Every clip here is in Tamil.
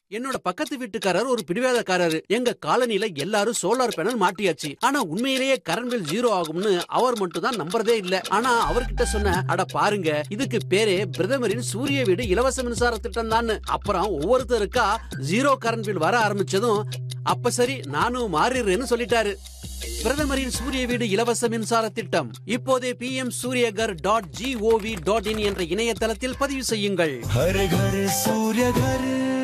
என்னோட பக்கத்து வீட்டுக்காரர் ஒரு பிடிவாதக்காரரு எங்க காலனில எல்லாரும் சோலார் பேனல் மாட்டியாச்சு ஆனா உண்மையிலேயே கரண்ட் பில் ஜீரோ ஆகும்னு அவர் மட்டும் தான் நம்புறதே இல்ல ஆனா அவர்கிட்ட சொன்ன அட பாருங்க இதுக்கு பேரே பிரதமரின் சூரிய வீடு இலவச மின்சார திட்டம் தான் அப்புறம் ஒவ்வொருத்தருக்கா ஜீரோ கரண்ட் பில் வர ஆரம்பிச்சதும் அப்ப சரி நானும் மாறிடுறேன்னு சொல்லிட்டாரு பிரதமரின் சூரிய வீடு இலவச மின்சார திட்டம் இப்போதே P M Suryaghar dot G O V dot in என்ற இணையதளத்தில் பதிவு செய்யுங்கள் हर घर सूर्य घर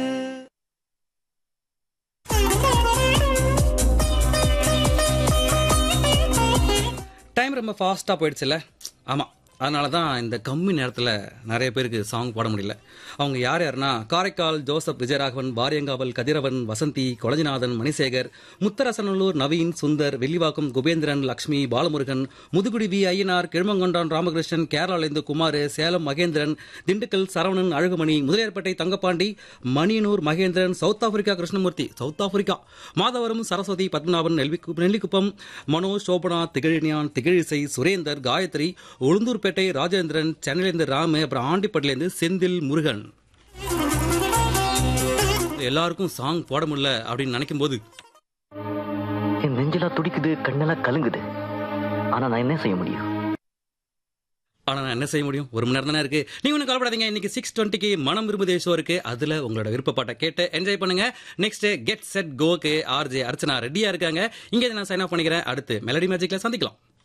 டைம் ரொம்ப ஃபாஸ்ட்டாக போயிடுச்சுல்ல ஆமாம் அதனால தான் இந்த கம்மி நேரத்தில் நிறைய பேருக்கு சாங் போட முடியல அவங்க யார் யாருன்னா காரைக்கால் ஜோசப் விஜயராகவன் வாரியங்காவல் கதிரவன் வசந்தி கொளஞ்சிநாதன் மணிசேகர் முத்தரசனல்லூர் நவீன் சுந்தர் வெள்ளிவாக்கம் குபேந்திரன் லக்ஷ்மி பாலமுருகன் முதுகுடி வி ஐயனார் கிழமங்கொண்டான் ராமகிருஷ்ணன் கேரளாலேருந்து Kumar Salem Mahendran Dindigul Saravanan Azhagumani Muthaliarpet Thangapandi Maniyanur Mahendran South Africa Krishnamoorthy South Africa Madhavaram Saraswathi Padmanabhan நெல்வி- நெல்லிக்குப்பம் மனோஜ் சோபனா திகழினியான் திகழிசை சுரேந்தர் காயத்ரி உளுந்தூர்பேட்டை ராஜேந்திரன் சென்னையிலேருந்து ராமு அப்புறம் ஆண்டிப்பட்டிலேருந்து செந்தில் முருகன் எல்லாருக்கும் சாங் போட முடியல அப்படின்னு நினைக்கும் போது என் நெஞ்செல்லாம் துடிக்குது கண்ணெல்லாம் கலங்குது ஆனா நான் என்ன செய்ய முடியும் ஆனா நான் என்ன செய்ய முடியும் ஒரு மணி நேரம் தானே இருக்கு நீங்க ஒன்றும் கவலைப்படாதீங்க இன்னைக்கு சிக்ஸ் டுவெண்ட்டிக்கு மனம் விரும்புதே ஷோ இருக்கு அதுல உங்களோட விருப்பப்பாட்டை கேட்டு என்ஜாய் பண்ணுங்க நெக்ஸ்ட் கெட் செட் கோக்கு ஆர்ஜே அர்ச்சனா ரெடியா இருக்காங்க இங்கே நான் சைன் ஆஃப் பண்ணிக்கிறேன் அடுத்து மெலடி மேஜிக்ல சந்திக்கலாம்